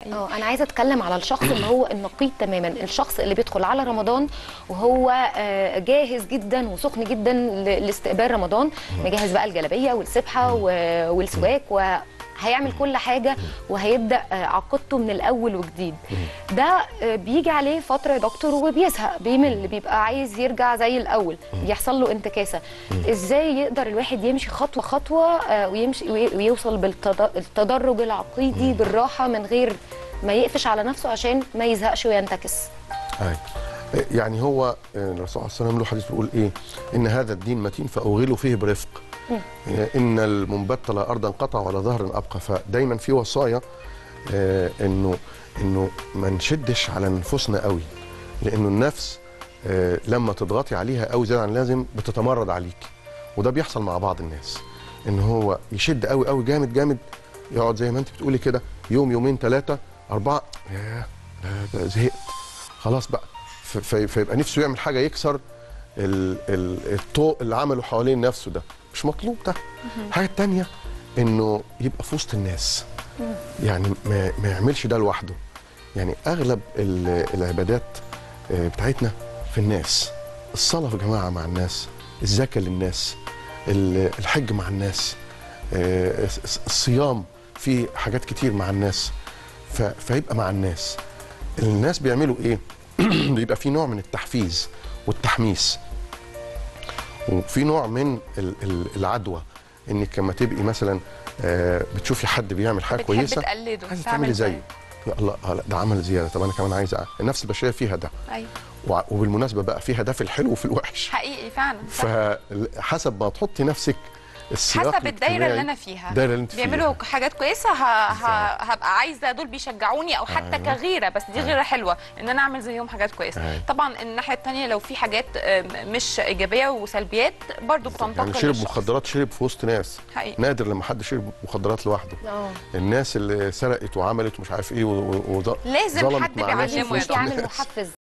حقيقي اه انا عايزه اتكلم على الشخص اللي هو النقيض تماما الشخص اللي بيدخل على رمضان وهو آه، جاهز جدا وسخن جدا ل- لاستقبال رمضان مجهز بقى الجلابيه والسبحه و- والسواك وهيعمل كل حاجه وهيبدا آه، عقيدته من الاول وجديد ده آه، بيجي عليه فتره يا دكتور وبيزهق بيمل بيبقى عايز يرجع زي الاول بيحصل له انتكاسه ازاي يقدر الواحد يمشي خطوه خطوه آه، ويمشي وي- ويوصل بالتدرج العقيدي بالراحه من غير ما يقفش على نفسه عشان ما يزهقش وينتكس أي. يعني هو الرسول صلى الله عليه وسلم له حديث بيقول ايه ان هذا الدين متين فاوغلوا فيه برفق ان المنبت لا ارضا قطع ولا ظهر ابقى فدايما في وصايا آه، انه انه ما نشدش على نفوسنا قوي لانه النفس آه، لما تضغطي عليها قوي زياده عن اللازم بتتمرد عليك وده بيحصل مع بعض الناس ان هو يشد قوي قوي جامد جامد يقعد زي ما انت بتقولي كده يوم يومين ثلاثه اربعه ياه ده- ده زهقت خلاص بقى ف- في- فيبقى نفسه يعمل حاجه يكسر ال- ال- الطوق اللي عمله حوالين نفسه ده مش مطلوب ده الحاجه التانيه انه يبقى في وسط الناس يعني ما, ما يعملش ده لوحده يعني اغلب ال- العبادات آه، بتاعتنا في الناس الصلاه في جماعه مع الناس الزكاه للناس ال- الحج مع الناس آه، الس- الصيام في حاجات كتير مع الناس ف- فيبقى مع الناس الناس بيعملوا ايه بيبقى في نوع من التحفيز والتحميس وفي نوع من ال- ال- العدوى انك لما تبقي مثلا آه، بتشوفي حد بيعمل حاجه بتحب كويسه تقلده عايزه تعمل تعملي زيه زيه. يا الله آه، لا، ده عمل زياده طب انا كمان عايزه أعمل. النفس البشريه فيها ده ايوه وع- وبالمناسبه بقى فيها ده في الحلو وفي الوحش حقيقي فعلا صح. فحسب ما تحطي نفسك السياق حسب الدايره اللي الاجتماعي، انا فيها الدايره اللي انت فيها بيعملوا حاجات كويسه ه... ه... هبقى عايزه دول بيشجعوني او حتى أيوة. كغيره بس دي غيره حلوه ان انا اعمل زيهم حاجات كويسه أيوة. طبعا الناحيه الثانيه لو في حاجات آم، مش ايجابيه وسلبيات برضو بتنتقل يعني شرب للشخص. مخدرات شرب في وسط ناس حقيقي نادر لما حد شرب مخدرات لوحده اه الناس اللي سرقت وعملت مش عارف ايه و- و- وظ- لازم ظلمت حد مع ناس بيعلمه في يا وسط دكتور. يعمل الناس. محفز